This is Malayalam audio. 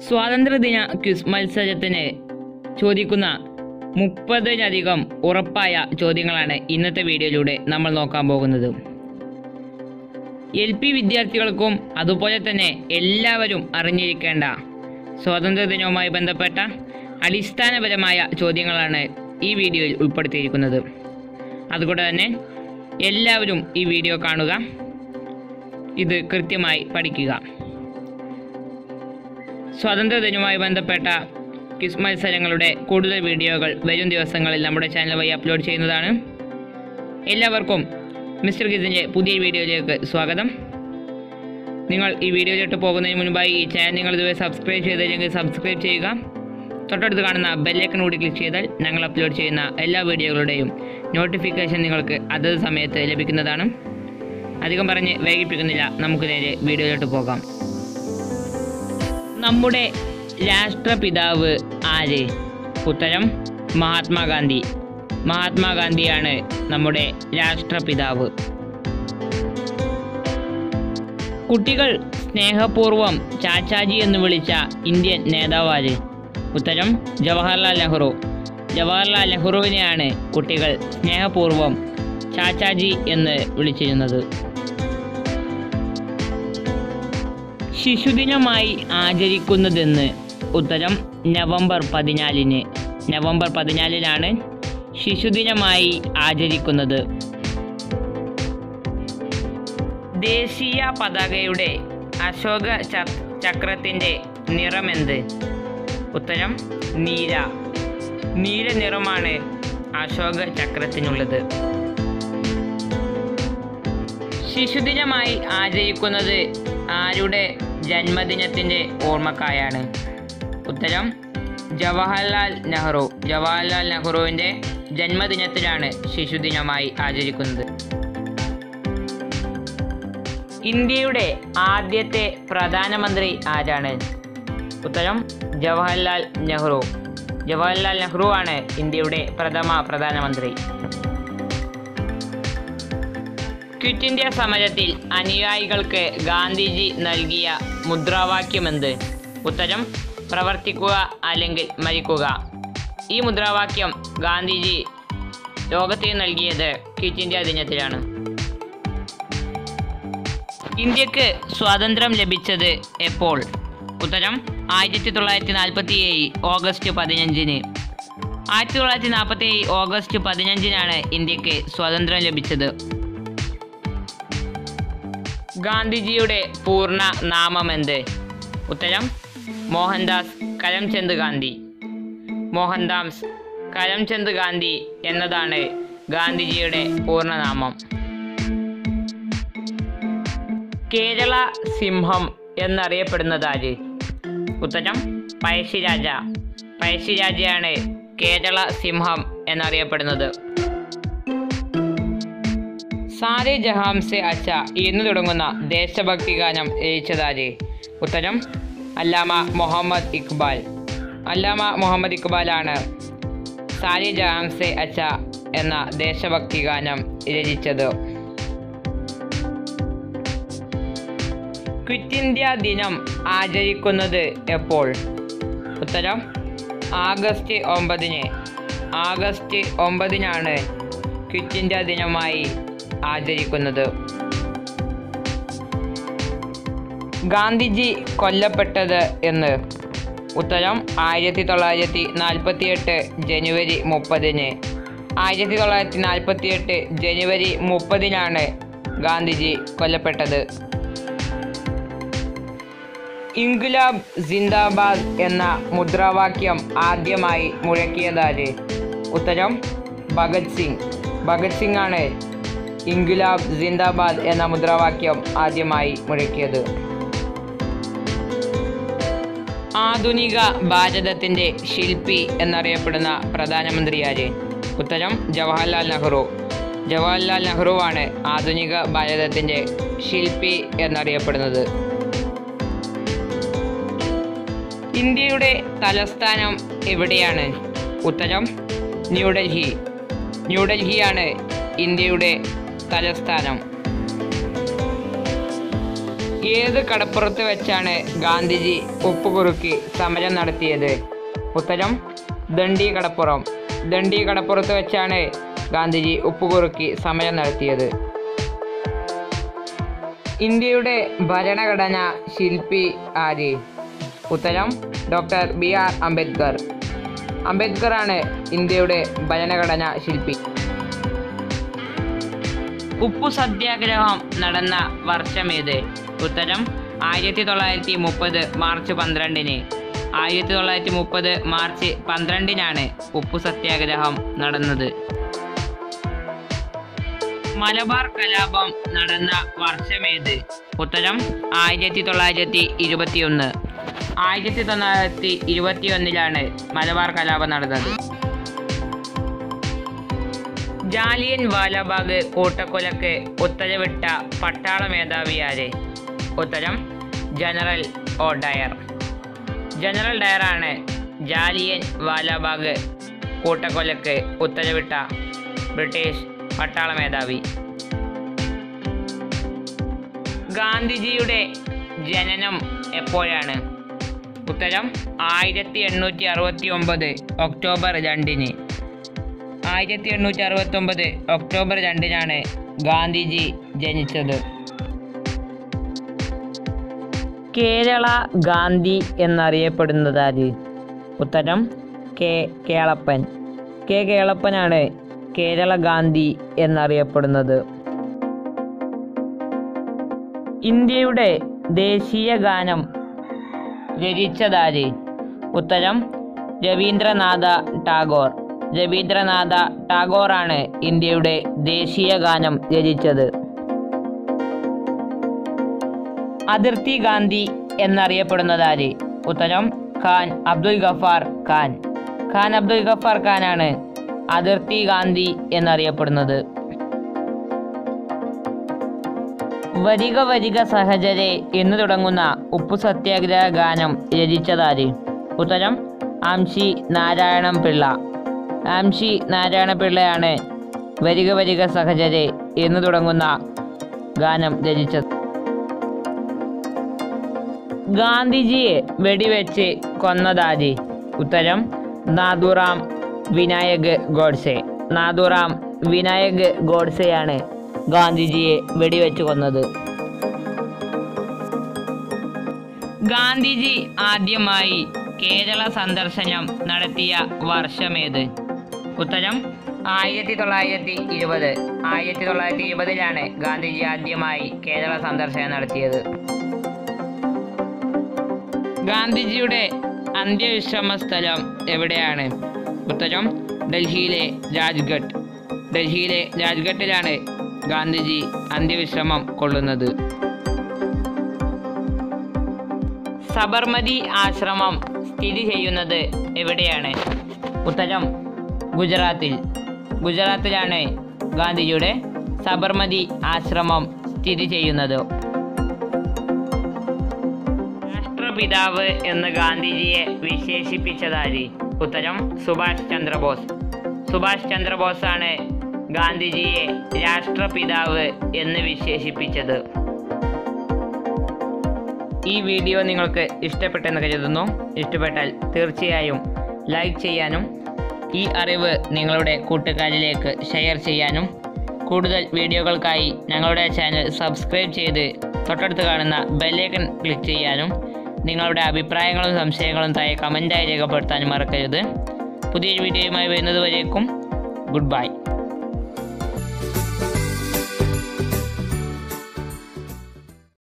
സ്വാതന്ത്ര്യദിന ക്വിസ് മത്സരത്തിന് ചോദിക്കുന്ന മുപ്പതിലധികം ഉറപ്പായ ചോദ്യങ്ങളാണ് ഇന്നത്തെ വീഡിയോയിലൂടെ നമ്മൾ നോക്കാൻ പോകുന്നത് എൽ പി വിദ്യാർത്ഥികൾക്കും അതുപോലെ തന്നെ എല്ലാവരും അറിഞ്ഞിരിക്കേണ്ട സ്വാതന്ത്ര്യദിനവുമായി ബന്ധപ്പെട്ട അടിസ്ഥാനപരമായ ചോദ്യങ്ങളാണ് ഈ വീഡിയോയിൽ ഉൾപ്പെടുത്തിയിരിക്കുന്നത് അതുകൊണ്ട് തന്നെ എല്ലാവരും ഈ വീഡിയോ കാണുക ഇത് കൃത്യമായി പഠിക്കുക സ്വാതന്ത്ര്യദിനവുമായി ബന്ധപ്പെട്ട ക്വിസ് മത്സരങ്ങളുടെ കൂടുതൽ വീഡിയോകൾ വരും ദിവസങ്ങളിൽ നമ്മുടെ ചാനൽ വഴി അപ്ലോഡ് ചെയ്യുന്നതാണ് എല്ലാവർക്കും മിസ്റ്റർ കിസിൻ്റെ പുതിയ വീഡിയോയിലേക്ക് സ്വാഗതം നിങ്ങൾ ഈ വീഡിയോയിലോട്ട് പോകുന്നതിന് മുൻപായി ഈ ചാനൽ നിങ്ങൾ ഇതുവരെ സബ്സ്ക്രൈബ് ചെയ്തില്ലെങ്കിൽ സബ്സ്ക്രൈബ് ചെയ്യുക തൊട്ടടുത്ത് കാണുന്ന ബെല്ലൈക്കൺ കൂടി ക്ലിക്ക് ചെയ്താൽ ഞങ്ങൾ അപ്ലോഡ് ചെയ്യുന്ന എല്ലാ വീഡിയോകളുടെയും നോട്ടിഫിക്കേഷൻ നിങ്ങൾക്ക് അതത് സമയത്ത് ലഭിക്കുന്നതാണ് അധികം പറഞ്ഞ് വൈകിപ്പിക്കുന്നില്ല നമുക്ക് നേരെ വീഡിയോയിലോട്ട് പോകാം നമ്മുടെ രാഷ്ട്രപിതാവ് ആര് ഉത്തരം മഹാത്മാഗാന്ധി മഹാത്മാഗാന്ധിയാണ് നമ്മുടെ രാഷ്ട്രപിതാവ് കുട്ടികൾ സ്നേഹപൂർവം ചാച്ചാജി എന്ന് വിളിച്ച ഇന്ത്യൻ നേതാവാര് ഉത്തരം ജവഹർലാൽ നെഹ്റു ജവഹർലാൽ നെഹ്റുവിനെയാണ് കുട്ടികൾ സ്നേഹപൂർവം ചാച്ചാജി എന്ന് വിളിച്ചിരുന്നത് ശിശുദിനമായി ആചരിക്കുന്നതെന്ന് ഉത്തരം നവംബർ പതിനാലിന് നവംബർ പതിനാലിനാണ് ശിശുദിനമായി ആചരിക്കുന്നത് ദേശീയ പതാകയുടെ അശോക ച- ചക്രത്തിൻ്റെ നിറമെന്ത് ഉത്തരം നീല നീല നിറമാണ് അശോക ചക്രത്തിനുള്ളത് ശിശുദിനമായി ആചരിക്കുന്നത് ആരുടെ ജന്മദിനത്തിൻ്റെ ഓർമ്മക്കായാണ് ഉത്തരം ജവഹർലാൽ നെഹ്റു ജവഹർലാൽ നെഹ്റുവിൻ്റെ ജന്മദിനത്തിലാണ് ശിശുദിനമായി ആചരിക്കുന്നത് ഇന്ത്യയുടെ ആദ്യത്തെ പ്രധാനമന്ത്രി ആരാണ് ഉത്തരം ജവഹർലാൽ നെഹ്റു ജവഹർലാൽ നെഹ്റു ആണ് ഇന്ത്യയുടെ പ്രഥമ പ്രധാനമന്ത്രി ക്വിറ്റ് ഇന്ത്യ സമരത്തിൽ അനുയായികൾക്ക് ഗാന്ധിജി നൽകിയ മുദ്രാവാക്യമെന്ത് ഉത്തരം പ്രവർത്തിക്കുക അല്ലെങ്കിൽ മരിക്കുക ഈ മുദ്രാവാക്യം ഗാന്ധിജി ലോകത്തിന് നൽകിയത് ക്വിറ്റ് ഇന്ത്യ ദിനത്തിലാണ് ഇന്ത്യക്ക് സ്വാതന്ത്ര്യം ലഭിച്ചത് എപ്പോൾ ഉത്തരം ആയിരത്തി തൊള്ളായിരത്തി നാൽപ്പത്തി ഏഴ് ഓഗസ്റ്റ് പതിനഞ്ചിന് ആയിരത്തി തൊള്ളായിരത്തി നാൽപ്പത്തി ഏഴ് ഓഗസ്റ്റ് പതിനഞ്ചിനാണ് ഇന്ത്യക്ക് സ്വാതന്ത്ര്യം ലഭിച്ചത് ഗാന്ധിജിയുടെ പൂർണ്ണ നാമമെന്ത് ഉത്തരം മോഹൻദാസ് കരംചന്ദ് ഗാന്ധി മോഹൻദാസ് കരംചന്ദ് ഗാന്ധി എന്നതാണ് ഗാന്ധിജിയുടെ പൂർണ്ണനാമം കേരള സിംഹം എന്നറിയപ്പെടുന്നതാര് ഉത്തരം പഴശ്ശിരാജ പഴശ്ശിരാജയാണ് കേരള സിംഹം എന്നറിയപ്പെടുന്നത് സാരെ ജഹാം സെ അച്ച എന്ന് തുടങ്ങുന്ന ദേശഭക്തി ഗാനം രചിച്ചതാര് ഉത്തരം അല്ലാമ മുഹമ്മദ് ഇക്ബാൽ അല്ലാമ മുഹമ്മദ് ഇക്ബാലാണ് സാരെ ജഹാം സെ അച്ച എന്ന ദേശഭക്തി ഗാനം രചിച്ചത് ക്വിറ്റ് ഇന്ത്യ ദിനം ആചരിക്കുന്നത് എപ്പോൾ ഉത്തരം ആഗസ്റ്റ് ഒമ്പതിന് ആഗസ്റ്റ് ഒമ്പതിനാണ് ക്വിറ്റ് ഇന്ത്യ ദിനമായി ആചരിക്കുന്നത് ഗാന്ധിജി കൊല്ലപ്പെട്ടത് എന്ന് ഉത്തരം ആയിരത്തി തൊള്ളായിരത്തി നാൽപ്പത്തിയെട്ട് ജനുവരി മുപ്പതിന് ആയിരത്തി തൊള്ളായിരത്തി നാൽപ്പത്തിയെട്ട് ജനുവരി മുപ്പതിനാണ് ഗാന്ധിജി കൊല്ലപ്പെട്ടത് ഇൻഗുലാബ് സിന്ദാബാദ് എന്ന മുദ്രാവാക്യം ആദ്യമായി മുഴക്കിയതാര് ഉത്തരം ഭഗത് സിംഗ് ഭഗത് സിംഗ് ആണ് ഇൻഗുലാബ് സിന്ദാബാദ് എന്ന മുദ്രാവാക്യം ആദ്യമായി മുഴക്കിയത് ആധുനിക ഭാരതത്തിൻ്റെ ശില്പി എന്നറിയപ്പെടുന്ന പ്രധാനമന്ത്രി ആര് ഉത്തരം ജവഹർലാൽ നെഹ്റു ജവഹർലാൽ നെഹ്റുവാണ് ആധുനിക ഭാരതത്തിൻ്റെ ശില്പി എന്നറിയപ്പെടുന്നത് ഇന്ത്യയുടെ തലസ്ഥാനം എവിടെയാണ് ഉത്തരം ന്യൂഡൽഹി ന്യൂഡൽഹിയാണ് ഇന്ത്യയുടെ തലസ്ഥാനം ഏത് കടപ്പുറത്ത് വെച്ചാണ് ഗാന്ധിജി ഉപ്പ് കുറുക്കി സമരം നടത്തിയത് ഉത്തരം ദണ്ഡി കടപ്പുറം ദണ്ഡി കടപ്പുറത്ത് വെച്ചാണ് ഗാന്ധിജി ഉപ്പ് കുറുക്കി സമരം നടത്തിയത് ഇന്ത്യയുടെ ഭരണഘടന ശില്പി ആര് ഉത്തരം ഡോക്ടർ ബി ആർ അംബേദ്കർ അംബേദ്കറാണ് ഇന്ത്യയുടെ ഭരണഘടന ശില്പി ഉപ്പു സത്യാഗ്രഹം നടന്ന വർഷമേത് ഉത്തരം ആയിരത്തി തൊള്ളായിരത്തി മുപ്പത് മാർച്ച് പന്ത്രണ്ടിന് ആയിരത്തി തൊള്ളായിരത്തി മുപ്പത് മാർച്ച് പന്ത്രണ്ടിനാണ് ഉപ്പു സത്യാഗ്രഹം നടന്നത് മലബാർ കലാപം നടന്ന വർഷമേത് ഉത്തരം ആയിരത്തി തൊള്ളായിരത്തി ഇരുപത്തിയൊന്ന് ആയിരത്തി തൊള്ളായിരത്തി ഇരുപത്തിയൊന്നിലാണ് മലബാർ കലാപം നടന്നത് ജാലിയൻ വാലാബാഗ് കൂട്ടക്കൊലക്ക് ഉത്തരവിട്ട പട്ടാള മേധാവി ആര് ഉത്തരം ജനറൽ ഓ ഡയർ ജനറൽ ഡയറാണ് ജാലിയൻ വാലാബാഗ് കൂട്ടക്കൊലക്ക് ഉത്തരവിട്ട ബ്രിട്ടീഷ് പട്ടാള മേധാവി ഗാന്ധിജിയുടെ ജനനം എപ്പോഴാണ് ഉത്തരം ആയിരത്തി എണ്ണൂറ്റി അറുപത്തി ഒമ്പത് ഒക്ടോബർ രണ്ടിന് ആയിരത്തി എണ്ണൂറ്റി അറുപത്തി ഒമ്പത് ഒക്ടോബർ രണ്ടിനാണ് ഗാന്ധിജി ജനിച്ചത് കേരള ഗാന്ധി എന്നറിയപ്പെടുന്നത് ആര് ഉത്തരം കെ കേളപ്പൻ കെ കേളപ്പനാണ് കേരള ഗാന്ധി എന്നറിയപ്പെടുന്നത് ഇന്ത്യയുടെ ദേശീയ ഗാനം രചിച്ചതാര് ഉത്തരം രവീന്ദ്രനാഥ ടാഗോർ രവീന്ദ്രനാഥ ടാഗോറാണ് ഇന്ത്യയുടെ ദേശീയ ഗാനം രചിച്ചത് അതിർത്തി ഗാന്ധി എന്നറിയപ്പെടുന്നതാര് ഉത്തരം ഖാൻ അബ്ദുൽ ഗഫാർ ഖാൻ ഖാൻ അബ്ദുൽ ഗഫാർ ഖാനാണ് അതിർത്തി ഗാന്ധി എന്നറിയപ്പെടുന്നത് വരിക വരിക സഹചരെ എന്ന് തുടങ്ങുന്ന ഉപ്പു സത്യാഗ്രഹ ഗാനം രചിച്ചതാര് ഉത്തരം ആംഷി നാരായണം പിള്ള ആംഷി നാരായണ പിള്ളയാണ് വരിക വരിക സഹചരെ എന്ന് തുടങ്ങുന്ന ഗാനം രചിച്ചത് ഗാന്ധിജിയെ വെടിവെച്ച് കൊന്നതാര് ഉത്തരം നാഥുറാം വിനായക് ഗോഡ്സെ നാഥുറാം വിനായക് ഗോഡ്സെയാണ് ഗാന്ധിജിയെ വെടിവെച്ച് കൊന്നത് ഗാന്ധിജി ആദ്യമായി കേരള സന്ദർശനം നടത്തിയ വർഷമേത് ഉത്തരം ആയിരത്തി തൊള്ളായിരത്തി ഇരുപത് ആയിരത്തി തൊള്ളായിരത്തി ഇരുപതിലാണ് ഗാന്ധിജി ആദ്യമായി കേരള സന്ദർശനം നടത്തിയത് ഗാന്ധിജിയുടെ അന്ത്യവിശ്രമ സ്ഥലം എവിടെയാണ് ഉത്തരം ഡൽഹിയിലെ രാജ്ഘട്ട് ഡൽഹിയിലെ രാജ്ഘട്ടിലാണ് ഗാന്ധിജി അന്ത്യവിശ്രമം കൊള്ളുന്നത് സബർമതി ആശ്രമം സ്ഥിതി ചെയ്യുന്നത് എവിടെയാണ് ഉത്തരം ഗുജറാത്തിൽ ഗുജറാത്തിലാണ് ഗാന്ധിജിയുടെ സബർമതി ആശ്രമം സ്ഥിതി ചെയ്യുന്നത് രാഷ്ട്രപിതാവ് എന്ന് ഗാന്ധിജിയെ വിശേഷിപ്പിച്ചതാര് ഉത്തരം സുഭാഷ് ചന്ദ്രബോസ് സുഭാഷ് ചന്ദ്രബോസാണ് ഗാന്ധിജിയെ രാഷ്ട്രപിതാവ് എന്ന് വിശേഷിപ്പിച്ചത് ഈ വീഡിയോ നിങ്ങൾക്ക് ഇഷ്ടപ്പെട്ടെന്ന് കരുതുന്നു ഇഷ്ടപ്പെട്ടാൽ തീർച്ചയായും ലൈക്ക് ചെയ്യാനും ഈ അറിവ് നിങ്ങളുടെ കൂട്ടുകാരിലേക്ക് ഷെയർ ചെയ്യാനും കൂടുതൽ വീഡിയോകൾക്കായി ഞങ്ങളുടെ ചാനൽ സബ്സ്ക്രൈബ് ചെയ്ത് തൊട്ടടുത്ത് കാണുന്ന ബെല്ലൈക്കൺ ക്ലിക്ക് ചെയ്യാനും നിങ്ങളുടെ അഭിപ്രായങ്ങളും സംശയങ്ങളും താഴെ കമൻറ്റായി രേഖപ്പെടുത്താനും മറക്കരുത് പുതിയൊരു വീഡിയോയുമായി വരുന്നത് വരേക്കും ഗുഡ് ബൈ